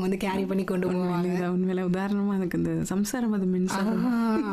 வந்து கேரி பண்ணி கொண்டு போவாங்க உண்மையில உண்மையில உதாரணமா எனக்கு இந்த சம்சாரம் அது மின்சாரம் ஆ,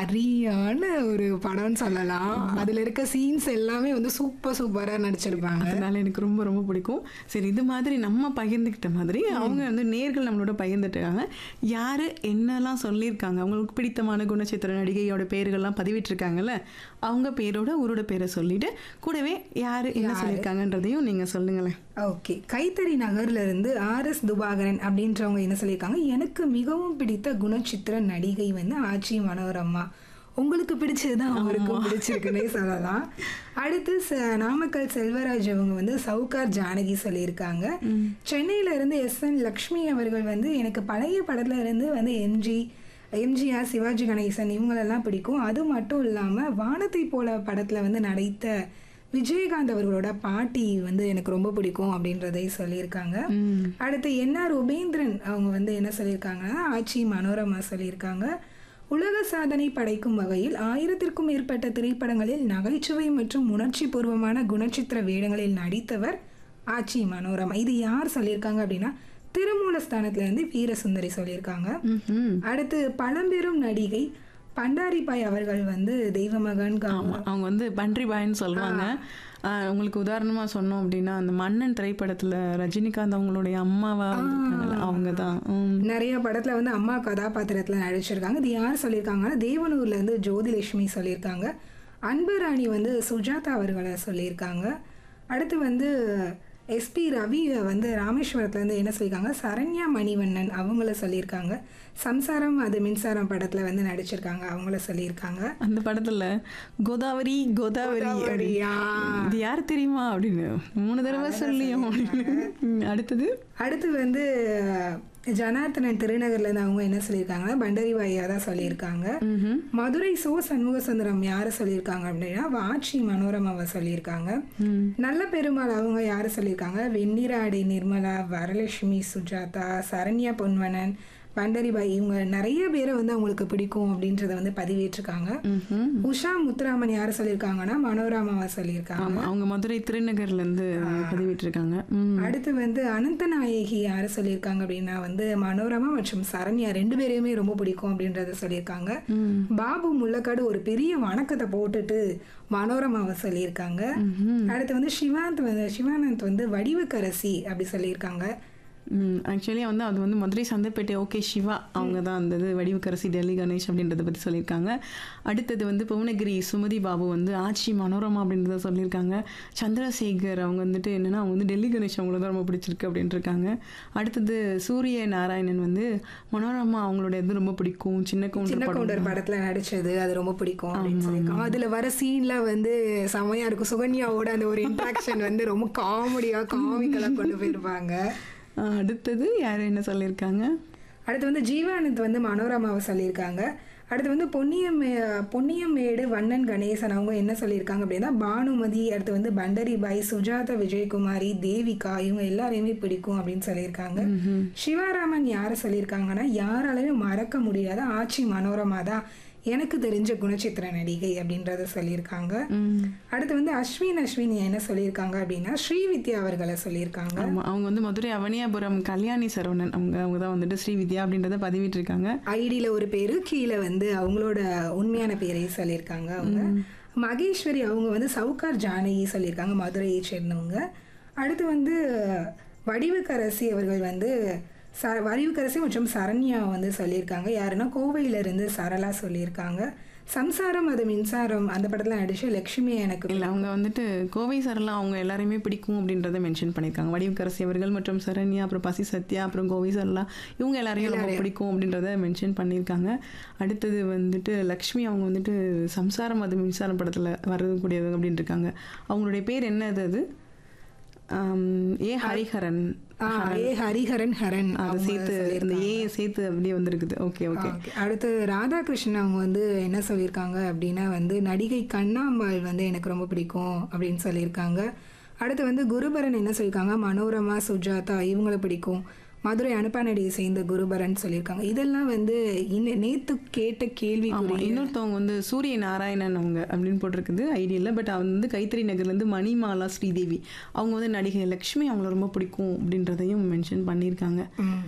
சரியான ஒரு படம்னு சொல்லலாம் அதுல இருக்க சீன்ஸ் எல்லாமே வந்து சூப்பர் சூப்பரா நடிச்சிருப்பாங்க அதனால எனக்கு ரொம்ப ரொம்ப பிடிக்கும் சரி இது மாதிரி நம்ம பகிர்ந்துக்கிட்ட மாதிரி அவங்க வந்து நேர்கள் நம்மளோட பகிர்ந்துட்டாங்க யாரு என்னெல்லாம் சொல்லியிருக்காங்க அவங்களுக்கு பிடித்தமான குணச்சித்திர நடிகையோட பேர்கள்லாம் பதிவிட்டிருக்காங்கல்ல அவங்க பேரோட ஊரோட பேரை சொல்லிட்டு கூடவே யாரு என்ன சொல்லியிருக்காங்கன்றதையும் நீங்க சொல்லுங்களேன் ஓகே கைத்தறி நகர்ல இருந்து ஆர் எஸ் துபாகரன் அப்படின்றவங்க என்ன சொல்லியிருக்காங்க எனக்கு மிகவும் பிடித்த குணச்சித்திர நடிகை வந்து ஆச்சி மனோரமா உங்களுக்கு பிடிச்சதுதான் அவருக்கும் பிடிச்சிருக்குன்னே சொல்லலாம் அடுத்து ச- நாமக்கல் செல்வராஜ் அவங்க வந்து சவுகார் ஜானகி சொல்லியிருக்காங்க சென்னையில இருந்து எஸ் என் லக்ஷ்மி அவர்கள் வந்து எனக்கு பழைய படத்துல இருந்து வந்து எம்ஜி எம்ஜிஆர் சிவாஜி கணேசன் இவங்களெல்லாம் பிடிக்கும் அது மட்டும் இல்லாமல் வானத்தை போல படத்தில் வந்து நடித்த விஜயகாந்த் அவர்களோட பாட்டி வந்து எனக்கு ரொம்ப பிடிக்கும் அப்படின்றதை சொல்லியிருக்காங்க அடுத்து என்ஆர் உபேந்திரன் அவங்க வந்து என்ன சொல்லியிருக்காங்கன்னா ஆச்சி மனோரமா சொல்லியிருக்காங்க உலக சாதனை படைக்கும் வகையில் ஆயிரத்திற்கும் மேற்பட்ட திரைப்படங்களில் நகைச்சுவை மற்றும் உணர்ச்சி பூர்வமான குணச்சித்திர வேடங்களில் நடித்தவர் ஆச்சி மனோரமா இது யார் சொல்லியிருக்காங்க அப்படின்னா திருமூலஸ்தானத்துல இருந்து வீரசுந்தரி சொல்லியிருக்காங்க ம்ஹும். அடுத்து பழம்பெரும் நடிகை பண்டாரிபாய் அவர்கள் வந்து தெய்வமகன் கா- ஆமா அவங்க வந்து பன்றி பாய்ன்னு சொல்லுவாங்க ஆஹ் உங்களுக்கு உதாரணமா சொன்னோம் அப்படின்னா அந்த மன்னன் திரைப்படத்துல ரஜினிகாந்த் அவங்களுடைய அம்மாவா வந்திருக்காங்கல்ல, அவங்க தான் நிறைய படத்துல வந்து அம்மா கதாபாத்திரத்துல நடிச்சிருக்காங்க இது யார் சொல்லியிருக்காங்கன்னா தேவனூர்ல இருந்து ஜோதிலட்சுமி சொல்லியிருக்காங்க அன்பு ராணி வந்து சுஜாதா அவர்களை சொல்லியிருக்காங்க அடுத்து வந்து எஸ்பி ரவி வந்து ராமேஸ்வரத்துல இருந்து என்ன சொல்லியிருக்காங்க சரண்யா மணிவண்ணன் அவங்கள சொல்லியிருக்காங்க சம்சாரம் அது மின்சாரம் படத்துல வந்து நடிச்சிருக்காங்க அவங்கள சொல்லியிருக்காங்க அந்த படத்துல கோதாவரி கோதாவரி கோதாவரியா? அப்படின்னு. இது யார் தெரியுமா அப்படின்னு மூணு தடவை சொல்லியும் அப்படின்னு. ம், அடுத்தது அடுத்து வந்து ஜனார்த்தனன் திருநகர்ல இருந்து அவங்க என்ன சொல்லியிருக்காங்கன்னா பண்டரிவாயா தான் சொல்லியிருக்காங்க ம்ஹும். மதுரை சோ சண்முக சுந்தரம் யாரை சொல்லியிருக்காங்க அப்படின்னா வாட்சி மனோரமாவை சொல்லியிருக்காங்க ம். நல்ல பெருமாள் அவங்க யாரை சொல்லியிருக்காங்க வெண்ணிராடி நிர்மலா வரலட்சுமி சுஜாதா சரண்யா பொன்வனன் பண்டரிபாய் இவங்க நிறைய பேரை வந்து அவங்களுக்கு பிடிக்கும் அப்படின்றத வந்து பதிவேற்றிருக்காங்க ம்ஹும். உஷா முத்துராமன் யாரை சொல்லியிருக்காங்கன்னா மனோரமாவை சொல்லியிருக்காங்க ஆமா அவங்க மதுரை திருநகர்ல இருந்து பதிவிட்டிருக்காங்க ம். அடுத்து வந்து அனந்தநாயகி யாரை சொல்லியிருக்காங்க அப்படின்னா வந்து மனோரமா மற்றும் சரண்யா ரெண்டு பேரையுமே ரொம்ப பிடிக்கும் அப்படின்றத சொல்லியிருக்காங்க ம். பாபு முள்ளக்காடு ஒரு பெரிய வணக்கத்தை போட்டுட்டு மனோரமாவை சொல்லியிருக்காங்க அடுத்து வந்து சிவாந்த் வந்து சிவானந்த் வந்து வடிவுக்கரசி அப்படி சொல்லியிருக்காங்க ஆக்சுவலி வந்து அது வந்து மதுரை சந்தைப்பேட்டை ஓகே சிவா அவங்க தான் அந்த இது வடிவுக்கரசி டெல்லி கணேஷ் அப்படின்றத பற்றி சொல்லியிருக்காங்க அடுத்தது வந்து புவனகிரி சுமதி பாபு வந்து ஆட்சி மனோரமா அப்படின்றத சொல்லியிருக்காங்க சந்திரசேகர் அவங்க வந்துட்டு என்னன்னா அவங்க வந்து டெல்லி கணேஷ் அவங்கள தான் ரொம்ப பிடிச்சிருக்கு அப்படின்ட்டு இருக்காங்க அடுத்தது சூரிய நாராயணன் வந்து மனோரமா அவங்களோட இது ரொம்ப பிடிக்கும் சின்ன கவுண்டர் சின்ன படம் கவுண்டர் படத்துல நடிச்சது அது ரொம்ப பிடிக்கும் அப்படின்னு சொல்லியிருக்காங்க அதுல வர சீன்ல வந்து செமையா இருக்கும் சுகன்யாவோட அந்த ஒரு இன்ட்ராக்ஷன் வந்து ரொம்ப காமெடியா காமிக்கலா கொண்டு போயிருப்பாங்க ஆஹ் அடுத்தது யார் என்ன சொல்லியிருக்காங்க அடுத்து வந்து ஜீவானந்த் வந்து மனோரமாவை சொல்லியிருக்காங்க அடுத்து வந்து பொன்னியமே பொன்னியமேடு வண்ணன் கணேசன் அவங்க என்ன சொல்லியிருக்காங்க அப்படின்னா பானுமதி அடுத்து வந்து பண்டரிபாய் சுஜாதா விஜயகுமாரி தேவிகா இவங்க எல்லாரையுமே பிடிக்கும் அப்படின்னு சொல்லியிருக்காங்க சிவாராமன் யாரை சொல்லியிருக்காங்கன்னா யாராலையும் மறக்க முடியாத ஆட்சி மனோரமா தான் எனக்கு தெரிஞ்ச குணச்சித்திர நடிகை அப்படின்றத சொல்லியிருக்காங்க ம். அடுத்து வந்து அஸ்வின் அஸ்வின் என்ன சொல்லியிருக்காங்க அப்படின்னா ஸ்ரீவித்யா அவர்களை சொல்லியிருக்காங்க ஆமா அவங்க வந்து மதுரை அவனியாபுரம் கல்யாணி சரவணன் அவங்க அவங்க தான் வந்துட்டு ஸ்ரீவித்யா அப்படின்றத பதிவிட்டிருக்காங்க ஐடியில் ஒரு பேரு கீழே வந்து அவங்களோட உண்மையான பேரையும் சொல்லியிருக்காங்க அவங்க மகேஸ்வரி அவங்க வந்து சவுகார் ஜானகி சொல்லியிருக்காங்க மதுரையை சேர்ந்தவங்க அடுத்து வந்து வடிவுக்கரசி அவர்கள் வந்து ச வடிவுக்கரசி மற்றும் சரண்யா வந்து சொல்லியிருக்காங்க யாருன்னா கோவையிலிருந்து சரளா சொல்லியிருக்காங்க சம்சாரம் அது மின்சாரம் அந்த படத்துல நடிச்ச லக்ஷ்மி எனக்கு இல்லை அவங்க வந்துட்டு கோவை சரளா அவங்க எல்லாரையுமே பிடிக்கும் அப்படின்றத மென்ஷன் பண்ணியிருக்காங்க வடிவுக்கரசி அவர்கள் மற்றும் சரண்யா அப்புறம் பசி சத்யா அப்புறம் கோவை சரளா இவங்க எல்லாரையும் ரொம்ப பிடிக்கும் அப்படின்றத மென்ஷன் பண்ணியிருக்காங்க அடுத்தது வந்துட்டு லக்ஷ்மி அவங்க வந்துட்டு சம்சாரம் அது மின்சாரம் படத்தில் வரக்கூடியது அப்படின்னு இருக்காங்க அவங்களுடைய பேர் என்னது அது ஆம், ஏ ஹரிஹரன் ஆ, ஏ ஹரிஹரன் ஹரன் அதை அவங்க சேர்த்து இந்த ஏ சேர்த்து அப்படியே வந்திருக்குது ஓகே ஓகே ஓகே அடுத்து ராதாகிருஷ்ணன் அவங்க வந்து என்ன சொல்லியிருக்காங்க அப்படின்னா வந்து நடிகை கண்ணாம்பாள் வந்து எனக்கு ரொம்ப பிடிக்கும் அப்படின்னு சொல்லியிருக்காங்க அடுத்து வந்து குருபரன் என்ன சொல்லியிருக்காங்க மனோரமா சுஜாதா இவங்கள பிடிக்கும் மதுரை அனுப்பானடியை சேர்ந்த குருபரன் சொல்லியிருக்காங்க இதெல்லாம் வந்து இன்ன நேத்து கேட்ட கேள்வி ஆமா இன்னொருத்தவங்க வந்து சூரிய நாராயணன் அவங்க அப்படின்னு போட்டிருக்குது ஐடியில் பட் அவங்க வந்து கைத்தறி நகர்லேருந்து மணிமாலா ஸ்ரீதேவி அவங்க வந்து நடிகை லக்ஷ்மி அவங்கள ரொம்ப பிடிக்கும் அப்படின்றதையும் மென்ஷன் பண்ணியிருக்காங்க